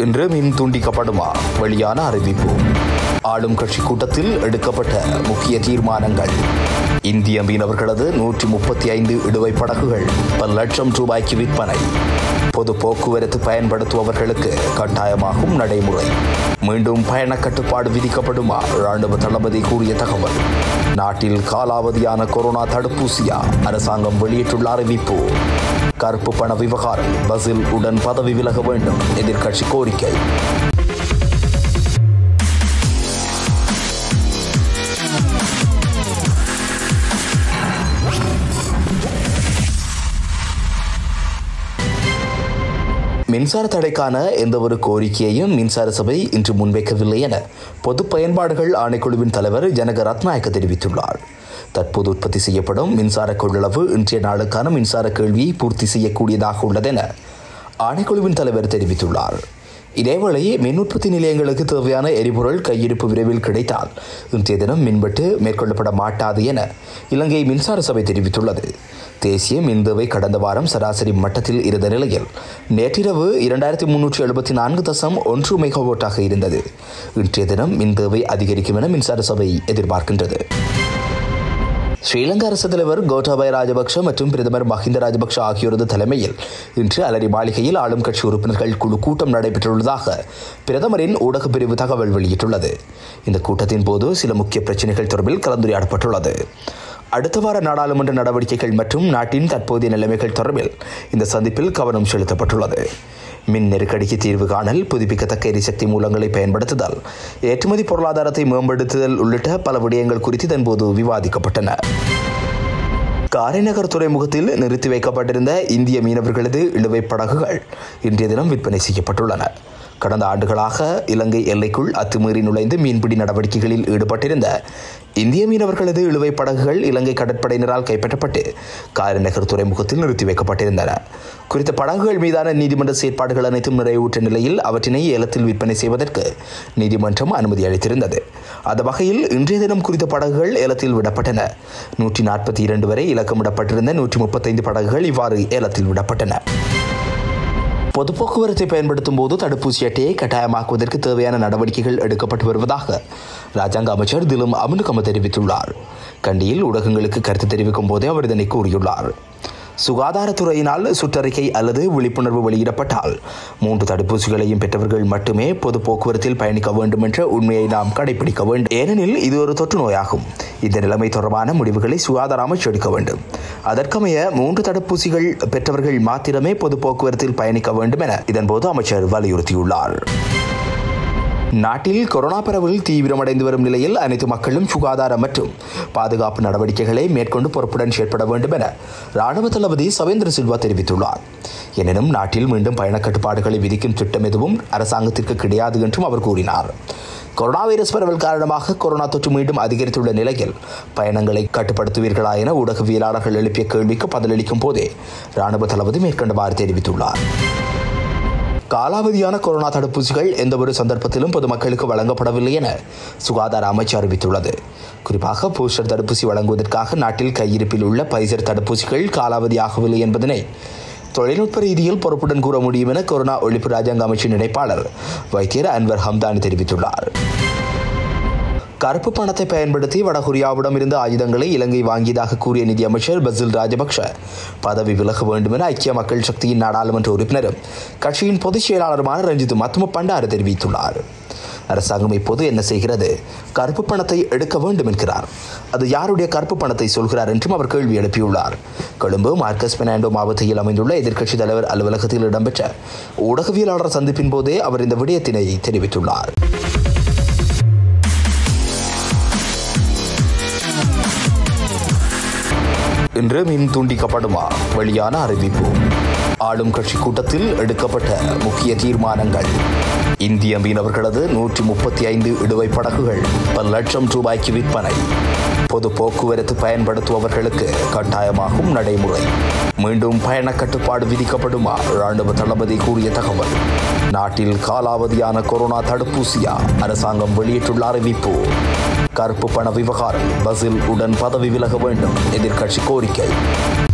இன்று மின் துண்டிக்கப்படுமா வெளியான அறிவிப்பு ஆளும் கட்சி கூட்டத்தில் எடுக்கப்பட்ட முக்கிய தீர்மானங்கள் இந்திய மீனவர்களது நூற்றி முப்பத்தி ஐந்து இடுவை படகுகள் பல லட்சம் ரூபாய்க்கு விற்பனை பொது போக்குவரத்து பயன்படுத்துபவர்களுக்கு கட்டாயமாகும் நடைமுறை மீண்டும் பயண கட்டுப்பாடு விதிக்கப்படுமா ராணுவ தளபதி கூறிய தகவல் நாட்டில் காலாவதியான கொரோனா தடுப்பூசியா அரசாங்கம் வெளியிட்டுள்ள அறிவிப்பு கருப்பு பண விவகாரம் பசில் உடன் பதவி விலக வேண்டும் எதிர்க்கட்சி கோரிக்கை மின்சார தடைக்கான எந்தவொரு கோரிக்கையையும் மின்சார சபை இன்று முன்வைக்கவில்லை என பொது பயன்பாடுகள் ஆணைக்குழுவின் தலைவர் ஜனக ரத்நாயக்க தெரிவித்துள்ளார் தற்போது உற்பத்தி செய்யப்படும் மின்சார கொள்ளளவு இன்றைய நாளுக்கான மின்சார கேள்வியை பூர்த்தி செய்யக்கூடியதாக உள்ளதென ஆணைக்குழுவின் தலைவர் தெரிவித்துள்ளார் இதேவேளை மின் உற்பத்தி நிலையங்களுக்கு தேவையான எரிபொருள் கையிருப்பு விரைவில் கிடைத்தால் இன்றைய தினம் மின்வெட்டு மேற்கொள்ளப்பட மாட்டாது என இலங்கை மின்சார சபை தெரிவித்துள்ளது தேசிய மின்தேவை கடந்த வாரம் சராசரி மட்டத்தில் இருந்த நிலையில் நேற்றிரவு இரண்டாயிரத்தி முன்னூற்றி எழுபத்தி நான்கு தசம் ஒன்று மெகாவோட்டாக இருந்தது இன்றைய தினம் மின்தேவை அதிகரிக்கும் என மின்சார சபை எதிர்பார்க்கின்றது ஸ்ரீலங்கா அரசு தலைவர் கோட்டாபய ராஜபக்ஷ மற்றும் பிரதமர் மஹிந்த ராஜபக்ஷ ஆகியோரது தலைமையில் இன்று அலரி மாளிகையில் ஆளும் கட்சி உறுப்பினர்கள் குழு கூட்டம் நடைபெற்றுள்ளதாக பிரதமரின் ஊடகப் பிரிவு தகவல் வெளியிட்டுள்ளது இந்த கூட்டத்தின் போது சில முக்கிய பிரச்சினைகள் தொடர்பில் கலந்துரையாடப்பட்டுள்ளது அடுத்த வார நாடாளுமன்ற நடவடிக்கைகள் மற்றும் நாட்டின் தற்போதைய நிலைமைகள் தொடர்பில் இந்த சந்திப்பில் கவனம் செலுத்தப்பட்டுள்ளது மின் நெருக்கடிக்கு தீர்வு காணல் புதுப்பிக்கத்தக்க எரிசக்தி மூலங்களை பயன்படுத்துதல் ஏற்றுமதி பொருளாதாரத்தை மேம்படுத்துதல் உள்ளிட்ட பல விடயங்கள் குறித்து இதன்போது விவாதிக்கப்பட்டன காரைநகர் துறைமுகத்தில் நிறுத்தி வைக்கப்பட்டிருந்த இந்திய மீனவர்களது இழுவை படகுகள் இன்றைய தினம் விற்பனை செய்யப்பட்டுள்ளன கடந்த ஆண்டுகளாக இலங்கை எல்லைக்குள் அத்துமீறி நுழைந்து மீன்பிடி நடவடிக்கைகளில் ஈடுபட்டிருந்த இந்திய மீனவர்களது இழுவை படகுகள் இலங்கை கடற்படையினரால் கைப்பற்றப்பட்டு காரைநகர் துறைமுகத்தில் நிறுத்தி வைக்கப்பட்டிருந்தன குறித்த படகுகள் மீதான நீதிமன்ற செயற்பாடுகள் அனைத்தும் நிறைவுற்ற நிலையில் அவற்றினை ஏலத்தில் விற்பனை செய்வதற்கு நீதிமன்றம் அனுமதி அளித்திருந்தது அந்த வகையில் இன்றைய தினம் குறித்த படகுகள் ஏலத்தில் விடப்பட்டன நூற்றி நாற்பத்தி இரண்டு வரை இலக்கமிடப்பட்டிருந்த நூற்றி முப்பத்தைந்து படகுகள் இவ்வாறு ஏலத்தில் விடப்பட்டன பொது போக்குவரத்தை பயன்படுத்தும் போது தடுப்பூசி அட்டையை கட்டாயமாக்குவதற்கு தேவையான நடவடிக்கைகள் எடுக்கப்பட்டு வருவதாக ராஜாங்க அமைச்சர் திலும் அமுனுகம தெரிவித்துள்ளார் கண்டியில் ஊடகங்களுக்கு கருத்து தெரிவிக்கும் போதே அவர் இதனை கூறியுள்ளார் சுகாதாரத்துறையினால் சுற்றறிக்கை அல்லது விழிப்புணர்வு வெளியிடப்பட்டால் மூன்று தடுப்பூசிகளையும் பெற்றவர்கள் மட்டுமே பொது போக்குவரத்தில் பயணிக்க வேண்டும் என்ற உண்மையை நாம் கடைபிடிக்க வேண்டும் ஏனெனில் இது ஒரு தொற்று நோயாகும் இந்த நிலைமை தொடர்பான முடிவுகளை சுகாதார அமைச்சு எடுக்க வேண்டும் அதற்கமைய மூன்று தடுப்பூசிகள் பெற்றவர்கள் மாத்திரமே பொது போக்குவரத்தில் பயணிக்க வேண்டும் என இதன்போது அமைச்சர் வலியுறுத்தியுள்ளார் நாட்டில் கொரோனா பரவல் தீவிரமடைந்து வரும் நிலையில் அனைத்து மக்களும் சுகாதார மற்றும் பாதுகாப்பு நடவடிக்கைகளை மேற்கொண்டு பொறுப்புடன் செயற்பட வேண்டும் என ராணுவ தளபதி சவேந்திர சில்வா தெரிவித்துள்ளார் எனினும் நாட்டில் மீண்டும் பயண கட்டுப்பாடுகளை விதிக்கும் திட்டம் எதுவும் அரசாங்கத்திற்கு கிடையாது என்றும் அவர் கூறினார் கொரோனா வைரஸ் பரவல் காரணமாக கொரோனா தொற்று மீண்டும் அதிகரித்துள்ள நிலையில் பயணங்களை கட்டுப்படுத்துவீர்களா என ஊடகவியலாளர்கள் எழுப்பிய கேள்விக்கு பதிலளிக்கும் போதே ராணுவ தளபதி மேற்கண்டவாறு தெரிவித்துள்ளார் காலாவதியான கொரோனா தடுப்பூசிகள் எந்தவொரு சந்தர்ப்பத்திலும் பொதுமக்களுக்கு வழங்கப்படவில்லை என சுகாதார அமைச்சு அறிவித்துள்ளது குறிப்பாக பூஸ்டர் தடுப்பூசி வழங்குவதற்காக நாட்டில் கையிருப்பில் உள்ள பைசர் தடுப்பூசிகள் காலாவதியாகவில்லை என்பதனை தொழில்நுட்ப ரீதியில் பொறுப்புடன் கூற முடியும் என கொரோனா ஒழிப்பு ராஜாங்க அமைச்சின் இணைப்பாளர் வைத்தியர் அன்வர் ஹம்தானி தெரிவித்துள்ளார் கருப்பு பணத்தை பயன்படுத்தி வடகொரியாவிடம் இருந்து ஆயுதங்களை இலங்கை வாங்கியதாக கூறிய நிதியமைச்சர் பசில் ராஜபக்ஷ பதவி விலக வேண்டும் என ஐக்கிய மக்கள் சக்தியின் நாடாளுமன்ற உறுப்பினரும் கட்சியின் பொதுச் செயலாளருமான ரஞ்சித் மத்தும பண்டாறு தெரிவித்துள்ளார் அரசாங்கம் இப்போது என்ன செய்கிறது கருப்பு பணத்தை எடுக்க வேண்டும் என்கிறார் அது யாருடைய கருப்பு பணத்தை சொல்கிறார் என்றும் அவர் கேள்வி எழுப்பியுள்ளார் கொழும்பு மார்க்கஸ் பெர்னாண்டோ மாவட்டத்தில் அமைந்துள்ள எதிர்க்கட்சித் தலைவர் அலுவலகத்தில் இடம்பெற்ற ஊடகவியலாளர் சந்திப்பின் போதே அவர் இந்த விடயத்தினை தெரிவித்துள்ளார் இன்று மின் துண்டிக்கப்படுமா வெளியான அறிவிப்பு ஆளும் கட்சி கூட்டத்தில் எடுக்கப்பட்ட முக்கிய தீர்மானங்கள் இந்திய மீனவர்களது நூற்றி முப்பத்தி ஐந்து இடுவை படகுகள் பல லட்சம் ரூபாய்க்கு விற்பனை பொது போக்குவரத்து பயன்படுத்துபவர்களுக்கு கட்டாயமாகும் நடைமுறை மீண்டும் பயண கட்டுப்பாடு விதிக்கப்படுமா ராணுவ தளபதி கூறிய தகவல் நாட்டில் காலாவதியான கொரோனா தடுப்பூசியா அரசாங்கம் வெளியிட்டுள்ள அறிவிப்பு கருப்பு பண விவகாரம் பசில் உடன் பதவி விலக வேண்டும் எதிர்க்கட்சி கோரிக்கை